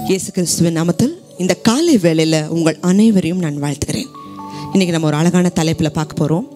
இயேசு கிறிஸ்துவின் நாமத்தில் இந்த காலை வேளையில் உங்கள் அனைவரையும் நான் வாழ்த்துகிறேன் இன்னைக்கு நம்ம ஒரு அழகான தலைப்பில் பார்க்க போகிறோம்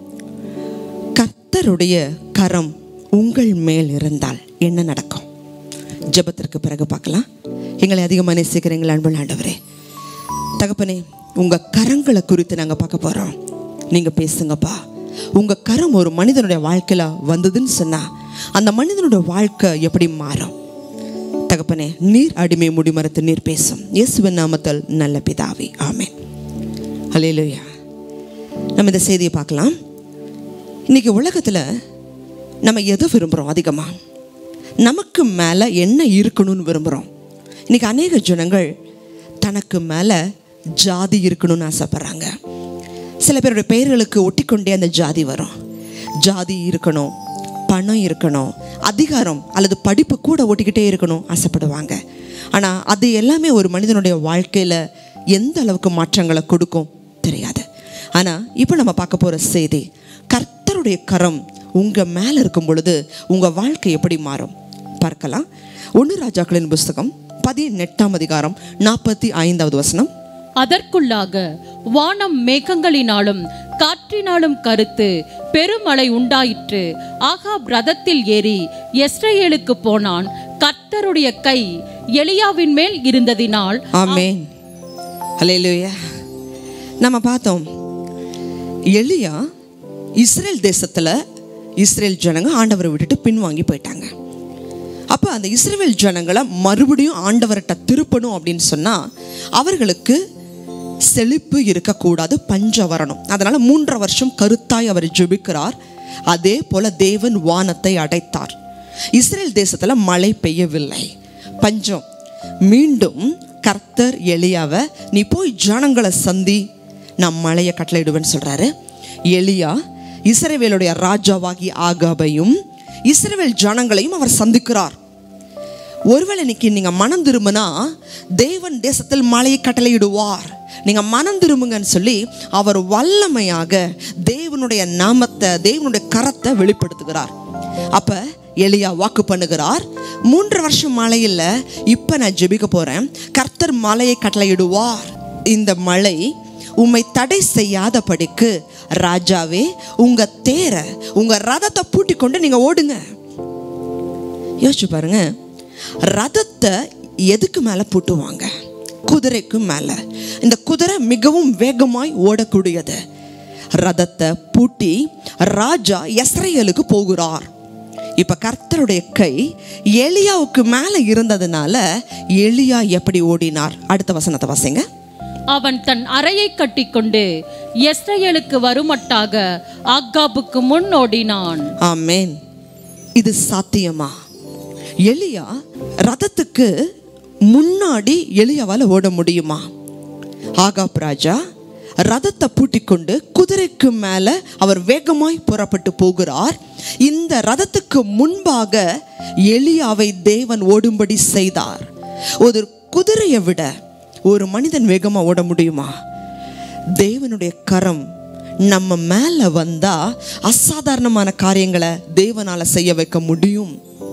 கர்த்தருடைய கரம் உங்கள் மேல் இருந்தால் என்ன நடக்கும் ஜெபத்திற்கு பிறகு பார்க்கலாம் எங்களை அதிகமாக நேசிக்கிறீங்களா அன்புள்ள ஆண்டவரே தகப்பனே உங்கள் கரங்களை குறித்து நாங்கள் பார்க்க போகிறோம் நீங்கள் பேசுங்கப்பா உங்கள் கரம் ஒரு மனிதனுடைய வாழ்க்கையில் வந்ததுன்னு சொன்னால் அந்த மனிதனுடைய வாழ்க்கை எப்படி மாறும் தகப்பனே நீர் அடிமை முடிமரத்து நீர் பேசும் இயேசுவின் நாமத்தில் நல்ல பிதாவே ஆமென் ஹalleluya நம்ம இந்த செய்தியை பார்க்கலாம் இன்னைக்கு உலகத்தில் நம்ம எதை விரும்புகிறோம் அதிகமாக நமக்கு மேலே என்ன இருக்கணும்னு விரும்புகிறோம் இன்னைக்கு அநேக ஜனங்கள் தனக்கு மேலே ஜாதி இருக்கணும்னு ஆசைப்படுறாங்க சில பேருடைய பெயர்களுக்கு ஒட்டிக்கொண்டே அந்த ஜாதி வரும் ஜாதி இருக்கணும் பணம் இருக்கணும் அதிகாரம் அல்லது படிப்பு கூட ஒட்டிக்கிட்டே இருக்கணும் ஆசைப்படுவாங்க ஆனால் அது எல்லாமே ஒரு மனிதனுடைய வாழ்க்கையில் எந்த அளவுக்கு மாற்றங்களை கொடுக்கும் தெரியாது ஆனால் இப்போ நம்ம பார்க்க போகிற செய்தி கர்த்தருடைய கரம் உங்கள் மேலே இருக்கும் பொழுது உங்கள் வாழ்க்கை எப்படி மாறும் பார்க்கலாம் ஒன்று ராஜாக்களின் புஸ்தகம் பதினெட்டாம் அதிகாரம் நாற்பத்தி ஐந்தாவது வசனம் அதற்குள்ளாக வானம் மேகங்களினாலும் காற்றினாலும் கருத்து பெருமழை உண்டாயிற்று ஆகாப் ரதத்தில் ஏறி எஸ்ரேலுக்கு போனான் கர்த்தருடைய கை எலியாவின் மேல் இருந்ததினால் ஆமென் ஹalleluya நம்ம பார்த்தோம் எலியா இஸ்ரேல் தேசத்தில் இஸ்ரேல் ஜனங்க ஆண்டவரை விட்டுட்டு பின்வாங்கி போயிட்டாங்க அப்போ அந்த இஸ்ரேல் ஜனங்களை மறுபடியும் ஆண்டவர்கிட்ட திருப்பணும் அப்படின்னு சொன்னால் அவர்களுக்கு செழிப்பு இருக்கக்கூடாது பஞ்சம் வரணும் அதனால் மூன்றரை வருஷம் கருத்தாய் அவர் ஜெபிக்கிறார் அதே போல தேவன் வானத்தை அடைத்தார் இஸ்ரேல் தேசத்தில் மழை பெய்யவில்லை பஞ்சம் மீண்டும் கர்த்தர் எலியாவை நீ போய் ஜனங்களை சந்தி நான் மழையை கட்டளையிடுவேன்னு சொல்கிறாரு எலியா இஸ்ரவேலுடைய ராஜாவாகி ஆகாபையும் இஸ்ரவேல் ஜனங்களையும் அவர் சந்திக்கிறார் ஒருவேளை இன்னைக்கு நீங்க மனம் திரும்பினா தேவன் தேசத்தில் மழையை கட்டளையிடுவார் நீங்க மனம் திரும்புங்கன்னு சொல்லி அவர் வல்லமையாக தேவனுடைய நாமத்தை தேவனுடைய கரத்தை வெளிப்படுத்துகிறார் அப்ப எலியா வாக்கு பண்ணுகிறார் மூன்று வருஷம் மழை இல்ல இப்ப நான் ஜெபிக்க போறேன் கர்த்தர் மலையை கட்டளையிடுவார் இந்த மழை உம்மை தடை செய்யாதபடிக்கு ராஜாவே உங்க தேரை உங்க ரதத்தை பூட்டி கொண்டு நீங்க ஓடுங்க யோசிச்சு பாருங்க ரதத்தை எதுக்கு மேலே பூட்டுவாங்க குதிரைக்கு மேலே இந்த குதிரை மிகவும் வேகமாய் ஓடக்கூடியது ரதத்தை பூட்டி ராஜா எஸ்ரேலுக்கு போகிறார் இப்ப கர்த்தருடைய கை எலியாவுக்கு மேலே இருந்ததுனால எலியா எப்படி ஓடினார் அடுத்த வசனத்தை வாசிங்க அவன் தன் அறையை கட்டிக்கொண்டு எஸ்ரேலுக்கு வருமட்டாக ஆகாபுக்கு முன் ஓடினான் ஆமேன் இது சாத்தியமா எலியா ரதத்துக்கு முன்னாடி எலியாவால் ஓட முடியுமா ஆகாப் ராஜா ரதத்தை பூட்டிக்கொண்டு குதிரைக்கு மேலே அவர் வேகமாய் புறப்பட்டு போகிறார் இந்த ரதத்துக்கு முன்பாக எலியாவை தேவன் ஓடும்படி செய்தார் ஒரு குதிரையை விட ஒரு மனிதன் வேகமாக ஓட முடியுமா தேவனுடைய கரம் நம்ம மேலே வந்தா அசாதாரணமான காரியங்களை தேவனால செய்ய வைக்க முடியும்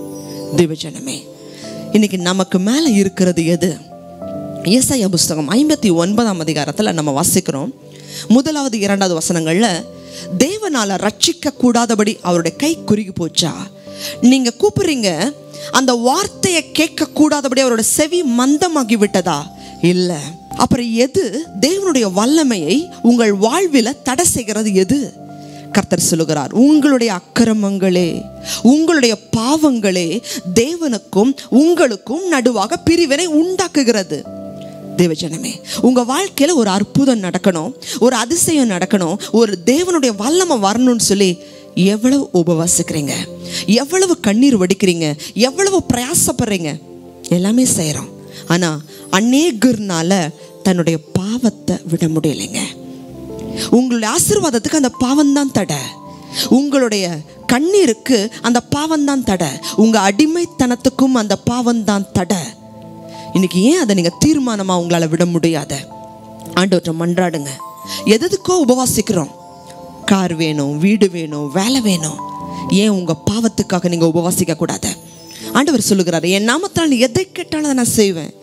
தேவஜனமே இன்னைக்கு நமக்கு மேலே இருக்கிறது எது ஏசாயா புஸ்தகம் ஐம்பத்தி ஒன்பதாம் அதிகாரத்தில் நம்ம வாசிக்கிறோம் முதலாவது இரண்டாவது வசனங்களில் தேவனால ரட்சிக்க கூடாதபடி அவருடைய கை குறுகி போச்சா நீங்க கூப்பிடுறீங்க அந்த வார்த்தையை கேட்க கூடாதபடி அவரோட செவி மந்தமாகி விட்டதா இல்லை அப்புறம் எது தேவனுடைய வல்லமையை உங்கள் வாழ்வில் தடை செய்கிறது எது கர்த்தர் சொல்லுகிறார் உங்களுடைய அக்கிரமங்களே உங்களுடைய பாவங்களே தேவனுக்கும் உங்களுக்கும் நடுவாக பிரிவினை உண்டாக்குகிறது தேவஜனமே உங்க வாழ்க்கையில ஒரு அற்புதம் நடக்கணும் ஒரு அதிசயம் நடக்கணும் ஒரு தேவனுடைய வல்லமை வரணும்னு சொல்லி எவ்வளவு உபவாசிக்கிறீங்க எவ்வளவு கண்ணீர் வடிக்கிறீங்க எவ்வளவு பிரயாசப்படுறீங்க எல்லாமே செய்கிறோம் ஆனா அநேகர்னால தன்னுடைய பாவத்தை விட முடியலைங்க உங்களுடைய ஆசீர்வாதத்துக்கு அந்த பாவம்தான் தடை உங்களுடைய கண்ணீருக்கு அந்த பாவம்தான் தடை உங்க அடிமைத்தனத்துக்கும் அந்த பாவம்தான் தடை இன்னைக்கு ஏன் அதை நீங்க தீர்மானமா உங்களால விட முடியாத ஆண்டவற்றை மன்றாடுங்க எதுக்கோ உபவாசிக்கிறோம் கார் வேணும் வீடு வேணும் வேலை வேணும் ஏன் உங்க பாவத்துக்காக நீங்க உபவாசிக்க கூடாது ஆண்டவர் சொல்லுகிறாரு என் நாமத்தால் நீ எதை கேட்டாலும் அதை நான் செய்வேன்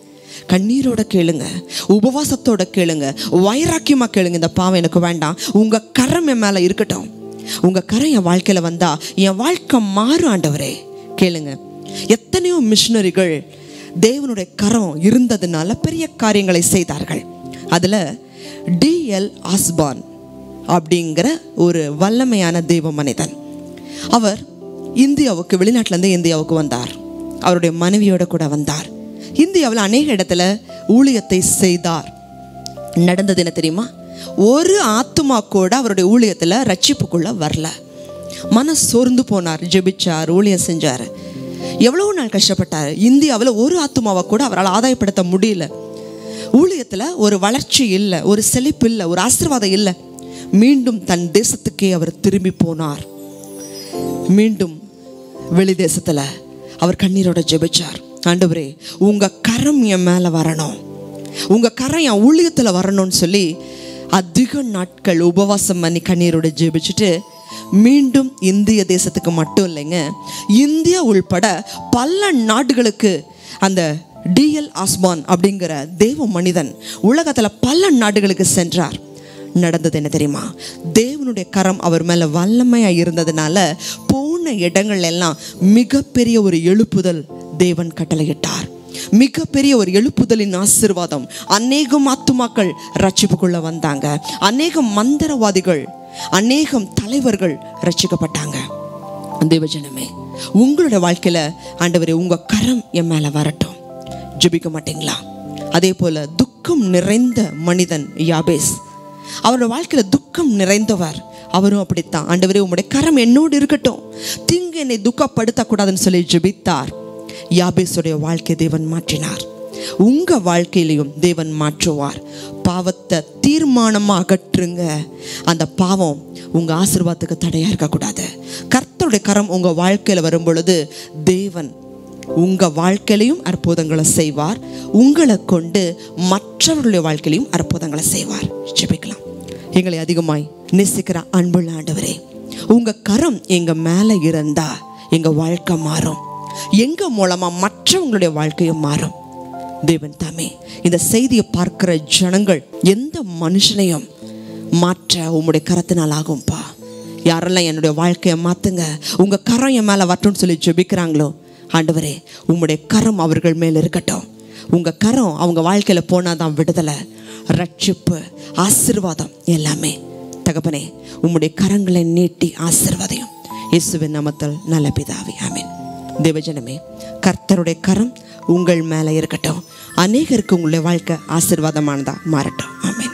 கண்ணீரோட கேளுங்க உபவாசத்தோட கேளுங்க வைராக்கியமா கேளுங்க இந்த பாவம் எனக்கு வேண்டாம் உங்க கரம் என் மேல இருக்கட்டும் உங்க கரம் என் வாழ்க்கையில வந்தா என் வாழ்க்கை மாறும் ஆண்டவரே கேளுங்க எத்தனையோ மிஷினரிகள் தேவனுடைய கரம் இருந்ததுனால பெரிய காரியங்களை செய்தார்கள் அதுல டிஎல் ஆஸ்பான் அப்படிங்கிற ஒரு வல்லமையான தெய்வ மனிதன் அவர் இந்தியாவுக்கு வெளிநாட்டிலேருந்து இந்தியாவுக்கு வந்தார் அவருடைய மனைவியோட கூட வந்தார் இந்தியாவில் அநேக இடத்துல ஊழியத்தை செய்தார் நடந்தது என்ன தெரியுமா ஒரு ஆத்துமா கூட அவருடைய ஊழியத்தில் ரட்சிப்புக்குள்ள வரல மன சோர்ந்து போனார் ஜெபிச்சார் ஊழியம் செஞ்சார் எவ்வளோ நாள் கஷ்டப்பட்டார் இந்தியாவில் ஒரு ஆத்துமாவை கூட அவரால் ஆதாயப்படுத்த முடியல ஊழியத்தில் ஒரு வளர்ச்சி இல்லை ஒரு செழிப்பு இல்லை ஒரு ஆசீர்வாதம் இல்லை மீண்டும் தன் தேசத்துக்கே அவர் திரும்பி போனார் மீண்டும் வெளி தேசத்துல அவர் கண்ணீரோட ஜெபிச்சார் ஆண்டவரே உங்க கரம் என் மேல வரணும் உங்க கரம் என் ஊழியத்துல வரணும்னு சொல்லி அதிக நாட்கள் உபவாசம் பண்ணி கண்ணீரோட ஜெபிச்சுட்டு மீண்டும் இந்திய தேசத்துக்கு மட்டும் இல்லைங்க இந்தியா உள்பட பல நாடுகளுக்கு அந்த டிஎல் ஆஸ்மான் அப்படிங்கிற தேவ மனிதன் உலகத்துல பல நாடுகளுக்கு சென்றார் நடந்தது என்ன தெரியுமா தேவனுடைய கரம் அவர் மேல வல்லமையா இருந்ததுனால போன இடங்கள் எல்லாம் மிகப்பெரிய ஒரு எழுப்புதல் தேவன் கட்டளையிட்டார் மிகப்பெரிய ஒரு எழுப்புதலின் ஆசிர்வாதம் அநேகம் ஆத்துமாக்கள் ரட்சிப்புக்குள்ள வந்தாங்க அநேகம் மந்திரவாதிகள் அநேகம் தலைவர்கள் ரட்சிக்கப்பட்டாங்க தேவஜனமே உங்களோட வாழ்க்கையில ஆண்டவரே உங்க கரம் என் மேல வரட்டும் ஜெபிக்க மாட்டீங்களா அதே போல துக்கம் நிறைந்த மனிதன் யாபேஸ் அவரோட வாழ்க்கையில துக்கம் நிறைந்தவர் அவரும் அப்படித்தான் ஆண்டவரே உம்முடைய கரம் என்னோடு இருக்கட்டும் தீங்கு என்னை துக்கப்படுத்தக்கூடாதுன்னு சொல்லி ஜெபித்தார் யாபேஸுடைய வாழ்க்கை தேவன் மாற்றினார் உங்க வாழ்க்கையிலையும் தேவன் மாற்றுவார் பாவத்தை தீர்மானமா அகற்றுங்க அந்த பாவம் உங்க ஆசீர்வாதத்துக்கு தடையா இருக்கக்கூடாது கர்த்தருடைய கரம் உங்க வாழ்க்கையில வரும் பொழுது தேவன் உங்க வாழ்க்கையிலையும் அற்புதங்களை செய்வார் உங்களை கொண்டு மற்றவர்களுடைய வாழ்க்கையிலையும் அற்புதங்களை செய்வார் ஜெபிக்கலாம் எங்களை அதிகமாய் நேசிக்கிற அன்புள்ள ஆண்டவரே உங்க கரம் எங்க மேல இருந்தா எங்க வாழ்க்கை மாறும் எங்க மூலமா மற்றவங்களுடைய வாழ்க்கையும் மாறும் தேவன் தாமே இந்த செய்தியை பார்க்கிற ஜனங்கள் எந்த மனுஷனையும் மாற்ற உம்முடைய கரத்தினால் ஆகும்பா யாரெல்லாம் என்னுடைய வாழ்க்கையை மாத்துங்க உங்க கரம் என் மேல வரட்டும்னு சொல்லி ஜெபிக்கிறாங்களோ ஆண்டவரே உம்முடைய கரம் அவர்கள் மேல் இருக்கட்டும் உங்க கரம் அவங்க வாழ்க்கையில போனாதான் விடுதலை ரட்சிப்பு ஆசிர்வாதம் எல்லாமே தகப்பனே உம்முடைய கரங்களை நீட்டி ஆசிர்வாதையும் இயேசுவின் நாமத்தில் நல்ல பிதாவே ஆமென் தேவஜனமே கர்த்தருடைய கரம் உங்கள் மேலே இருக்கட்டும் அநேகருக்கு உங்களுடைய வாழ்க்கை ஆசிர்வாதமானதா மாறட்டும் ஆமென்